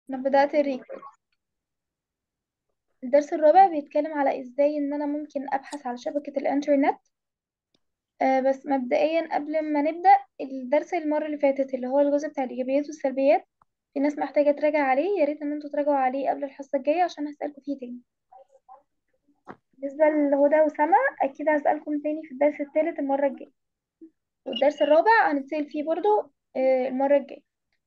انا بدأت الريكورد الدرس الرابع بيتكلم على ازاي ان انا ممكن ابحث على شبكة الانترنت آه بس مبدئيا قبل ما نبدأ الدرس المرة اللي فاتت اللي هو الجزء بتاع الايجابيات والسلبيات في ناس محتاجة تراجع عليه يا ريت ان انتوا تراجعوا عليه قبل الحصة الجاية عشان هسألكم فيه تاني بالنسبة لهدى وسما اكيد هسألكم تاني في الدرس الثالث المرة الجاية والدرس الرابع هنتسأل فيه برضو آه المرة الجاية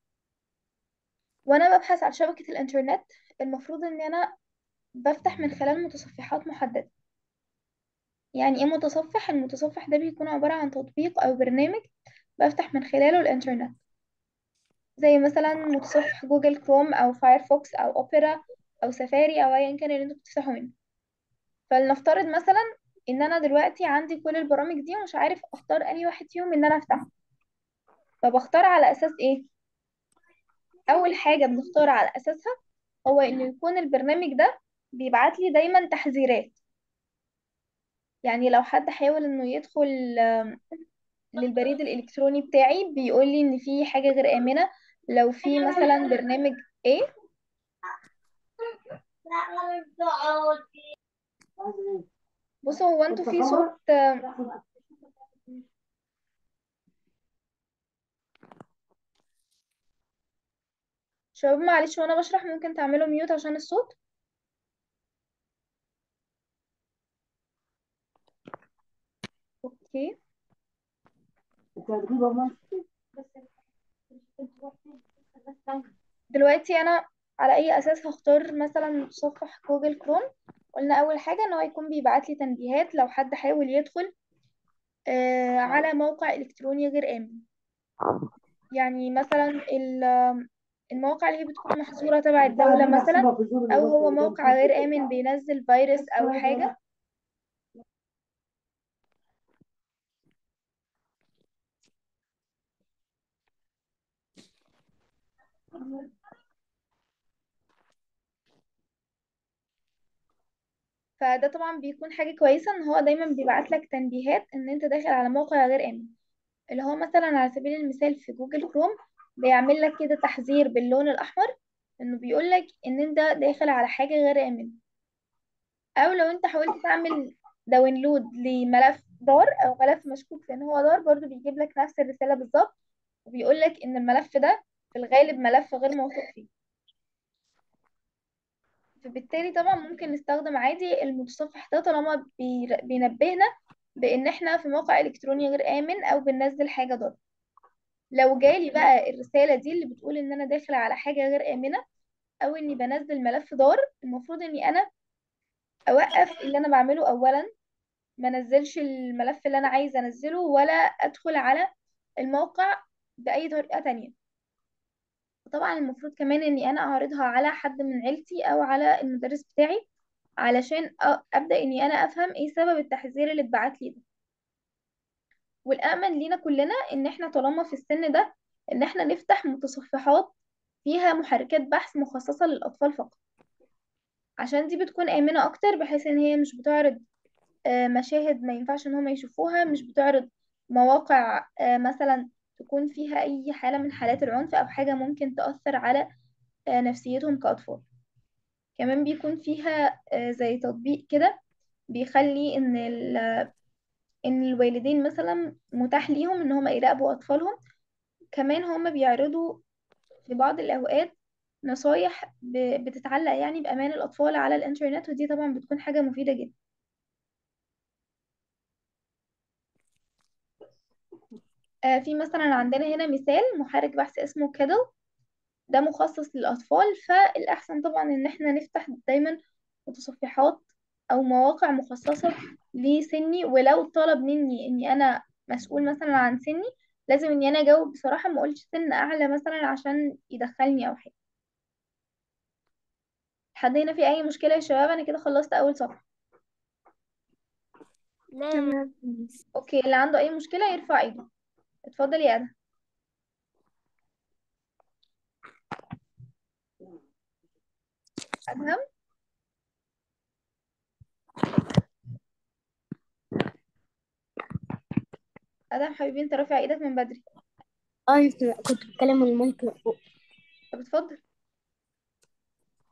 وانا ببحث على شبكة الانترنت المفروض ان انا بفتح من خلال متصفحات محددة يعني ايه متصفح المتصفح ده بيكون عبارة عن تطبيق او برنامج بفتح من خلاله الانترنت زي مثلا متصفح جوجل كروم او فايرفوكس او اوبرا او سفاري او ايا كان اللي انتوا بتفتحوا منه فلنفترض مثلا ان انا دلوقتي عندي كل البرامج دي ومش عارف اختار انهي واحد فيهم ان انا افتحه فبختار على اساس ايه اول حاجة بنختار على اساسها هو انه يكون البرنامج ده بيبعت لي دايما تحذيرات يعني لو حد حاول انه يدخل آم، للبريد الالكتروني بتاعي بيقول لي ان في حاجة غير آمنة لو في مثلا برنامج ايه بصوا هو انتوا في صوت آم، شباب معلش وانا بشرح ممكن تعملوا ميوت عشان الصوت اوكي دلوقتي انا على اي اساس هختار مثلا متصفح جوجل كروم قلنا اول حاجة ان هو يكون بيبعت لي تنبيهات لو حد حاول يدخل آه على موقع الكتروني غير آمن يعني مثلا ال- المواقع اللي هي بتكون محظورة تبع الدولة مثلا أو هو موقع غير آمن بينزل فيروس أو حاجة فده طبعا بيكون حاجة كويسة إن هو دايما بيبعت لك تنبيهات إن أنت داخل على موقع غير آمن اللي هو مثلا على سبيل المثال في جوجل كروم بيعمل لك كده تحذير باللون الأحمر إنه بيقول لك إن أنت داخل على حاجة غير آمن أو لو أنت حاولت تعمل داونلود لملف دار أو ملف مشكوك في إن هو دار برضو بيجيب لك نفس الرسالة بالظبط وبيقول لك ان الملف ده في الغالب ملف غير موثوق فيه فبالتالي طبعا ممكن نستخدم عادي المتصفح ده طالما بير- بينبهنا بان احنا في موقع الكتروني غير امن او بننزل حاجه ضار لو جالي بقى الرساله دي اللي بتقول ان انا داخله على حاجه غير امنه او اني بنزل ملف ضار المفروض اني انا اوقف اللي انا بعمله اولا ما انزلش الملف اللي انا عايزه انزله ولا ادخل على الموقع باي طريقه تانية طبعا المفروض كمان اني انا اعرضها على حد من عيلتي او على المدرس بتاعي علشان أ- ابدا اني انا افهم ايه سبب التحذير اللي اتبعت لي ده والامن لينا كلنا ان احنا طالما في السن ده ان احنا نفتح متصفحات فيها محركات بحث مخصصة للاطفال فقط عشان دي بتكون امنة اكتر بحيث ان هي مش بتعرض آه، مشاهد ما ينفعش ان هم يشوفوها مش بتعرض مواقع آه، مثلا تكون فيها اي حالة من حالات العنف او حاجة ممكن تأثر على آه، نفسيتهم كأطفال كمان بيكون فيها آه، زي تطبيق كده بيخلي ان ال- ان الوالدين مثلا متاح ليهم ان هم يراقبوا اطفالهم كمان هم بيعرضوا في بعض الاوقات نصايح ب- بتتعلق يعني بامان الاطفال على الانترنت ودي طبعا بتكون حاجة مفيدة جدا آه، في مثلا عندنا هنا مثال محرك بحث اسمه كيدل ده مخصص للأطفال فالأحسن طبعا إن احنا نفتح دايما متصفحات أو مواقع مخصصة لسني ولو طلب مني إني أنا مسؤول مثلا عن سني لازم إني أنا أجاوب بصراحة ما أقولش سن أعلى مثلا عشان يدخلني أو حاجة لحد هنا في أي مشكلة يا شباب أنا كده خلصت أول صفحة تمام أوكي اللي عنده أي مشكلة يرفع إيده اتفضل يا أدهم أدهم أدهم حبيبي أنت رافع إيدك من بدري اه كنت بتكلم من المايك فوق طب اتفضل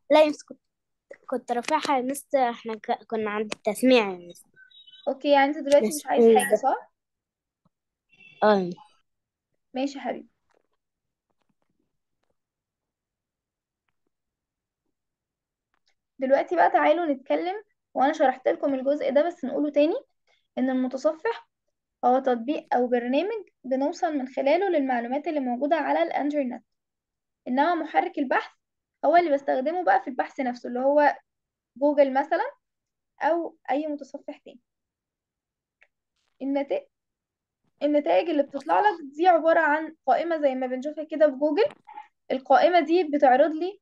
لا يمس كنت كنت رافعها يا مس احنا ك- كنا عند التسميع يا مس اوكي يعني انت دلوقتي مش بس عايز حاجة صح اه ماشي يا حبيبي دلوقتي بقى تعالوا نتكلم وانا شرحت لكم الجزء ده بس نقوله تاني ان المتصفح هو تطبيق او برنامج بنوصل من خلاله للمعلومات اللي موجودة على الانترنت انما محرك البحث هو اللي بستخدمه بقى في البحث نفسه اللي هو جوجل مثلا او اي متصفح تاني النتائج النتائج اللي بتطلع لك دي عبارة عن قائمة زي ما بنشوفها كده في جوجل القائمة دي بتعرض لي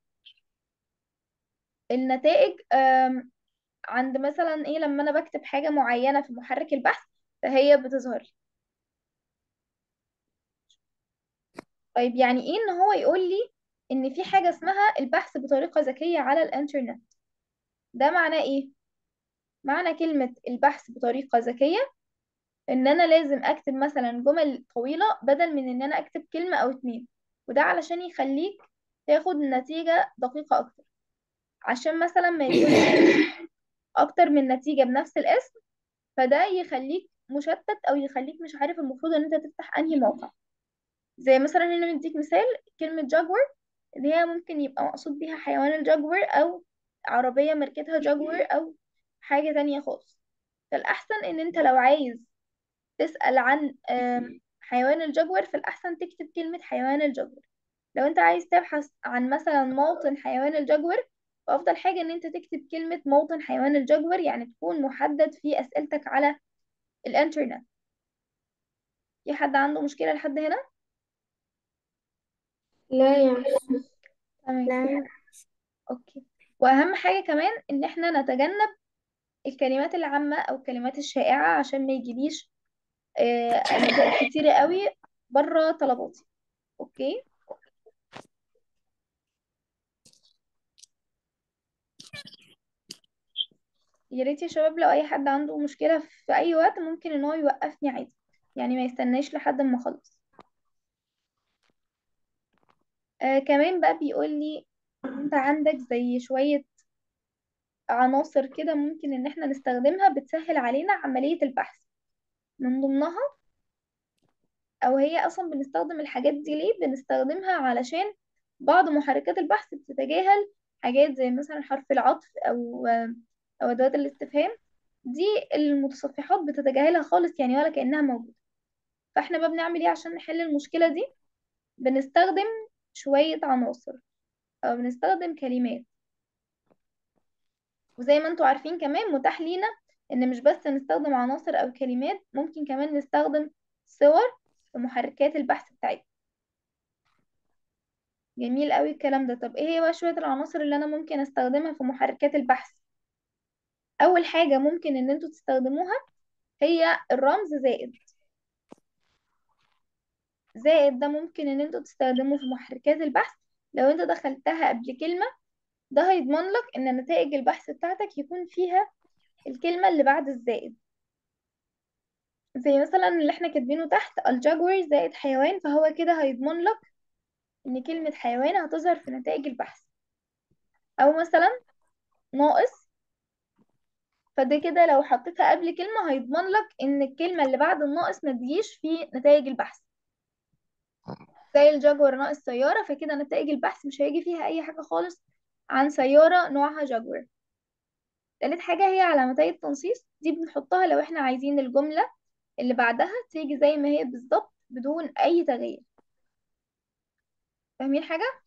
النتائج آم، عند مثلا ايه لما انا بكتب حاجة معينة في محرك البحث فهي بتظهر لي طيب يعني ايه ان هو يقول لي ان في حاجة اسمها البحث بطريقة ذكية على الانترنت ده معناه ايه معنى كلمة البحث بطريقة ذكية ان انا لازم اكتب مثلا جمل طويلة بدل من ان انا اكتب كلمة او اتنين وده علشان يخليك تاخد نتيجة دقيقة اكتر عشان مثلا ما يكونش اكتر من نتيجة بنفس الاسم فده يخليك مشتت او يخليك مش عارف المفروض ان انت تفتح انهي موقع زي مثلا هنا مديك مثال كلمة جاكور اللي هي ممكن يبقى مقصود بيها حيوان الجاكور او عربية ماركتها جاكور او حاجة تانية خالص فالأحسن إن أنت لو عايز تسأل عن آم، حيوان الجاكور فالأحسن تكتب كلمة حيوان الجاكور لو أنت عايز تبحث عن مثلا موطن حيوان الجاكور فأفضل حاجة إن أنت تكتب كلمة موطن حيوان الجاكور يعني تكون محدد في أسئلتك على الإنترنت في حد عنده مشكلة لحد هنا؟ لا يا تمام لا أوكي وأهم حاجة كمان إن احنا نتجنب الكلمات العامة أو الكلمات الشائعة عشان ما يجيليش آه، أجزاء كتيرة قوي بره طلباتي أوكي يا ريت يا شباب لو اي حد عنده مشكلة في اي وقت ممكن ان هو يوقفني عادي يعني ما يستناش لحد ما اخلص آه كمان بقى بيقول لي ان انت عندك زي شوية عناصر كده ممكن ان احنا نستخدمها بتسهل علينا عملية البحث من ضمنها او هي اصلا بنستخدم الحاجات دي ليه بنستخدمها علشان بعض محركات البحث بتتجاهل حاجات زي مثلا حرف العطف او او ادوات الاستفهام دي المتصفحات بتتجاهلها خالص يعني ولا كأنها موجودة فاحنا بقى بنعمل ايه عشان نحل المشكلة دي بنستخدم شوية عناصر أو بنستخدم كلمات وزي ما انتوا عارفين كمان متاح لينا ان مش بس نستخدم عناصر او كلمات ممكن كمان نستخدم صور في محركات البحث بتاعتنا جميل قوي الكلام ده طب ايه هي بقى شوية العناصر اللي انا ممكن استخدمها في محركات البحث اول حاجة ممكن ان انتوا تستخدموها هي الرمز زائد زائد ده ممكن ان انتوا تستخدموه في محركات البحث لو انت دخلتها قبل كلمة ده هيضمن لك ان نتائج البحث بتاعتك يكون فيها الكلمة اللي بعد الزائد زي مثلا اللي احنا كاتبينه تحت الجاguar زائد حيوان فهو كده هيضمن لك ان كلمة حيوان هتظهر في نتائج البحث او مثلا ناقص فده كده لو حطيتها قبل كلمة هيضمن لك ان الكلمة اللي بعد الناقص ما تجيش في نتائج البحث زي الجاguar ناقص سيارة فكده نتائج البحث مش هيجي فيها اي حاجة خالص عن سيارة نوعها جاguar تالت حاجة هي علامتي التنصيص دي بنحطها لو احنا عايزين الجملة اللي بعدها تيجي زي ما هي بالظبط بدون أي تغيير فاهمين حاجة؟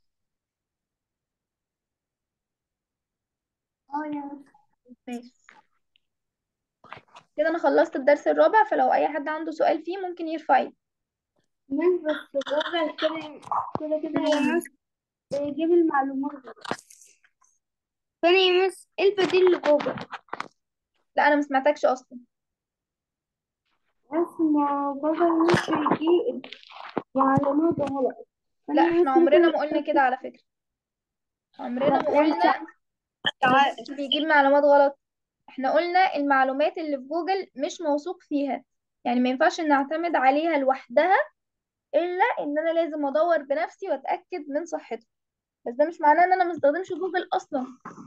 اه يا ماشي كده أنا خلصت الدرس الرابع فلو أي حد عنده سؤال فيه ممكن يرفع ايده مس بس جوجل كده كده كده يا مس بيجيب المعلومات غلط ثانية يا مس ايه البديل لجوجل لا أنا مسمعتكش أصلا بس ما جوجل مش بيجيب معلومات غلط لا ثانية احنا بس عمرنا ممكن ما قلنا كده على فكرة عمرنا ما لا انت قلنا إن جوجل بيجيب معلومات غلط احنا قلنا المعلومات اللي في جوجل مش موثوق فيها يعني ما ينفعش نعتمد عليها لوحدها إلا إن أنا لازم أدور بنفسي وأتأكد من صحتها بس ده مش معناه ان انا ما استخدمش جوجل اصلا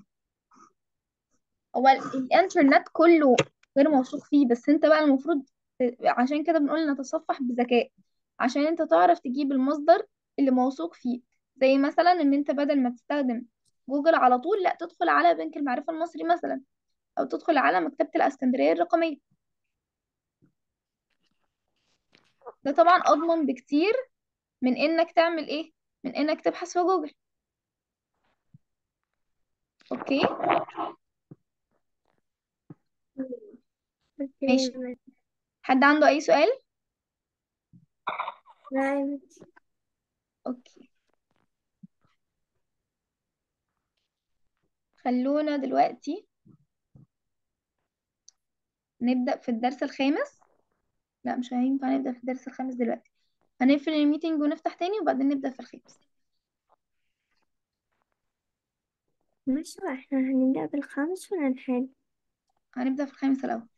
هو ال- الانترنت كله غير موثوق فيه بس انت بقى المفروض ت- عشان كده بنقول نتصفح بذكاء عشان انت تعرف تجيب المصدر اللي موثوق فيه زي مثلا ان انت بدل ما تستخدم جوجل على طول لا تدخل على بنك المعرفة المصري مثلا او تدخل على مكتبة الاسكندرية الرقمية ده طبعا اضمن بكتير من انك تعمل ايه من انك تبحث في جوجل اوكي ماشي اوكي حد عنده اي سؤال لا اوكي خلونا دلوقتي نبدأ في الدرس الخامس لا مش هينفع نبدأ في الدرس الخامس دلوقتي هنقفل الميتنج ونفتح تاني وبعدين نبدأ في الخامس ماشي احنا هنبدأ بالخامس ولا نحل هنبدأ في الخامس الأول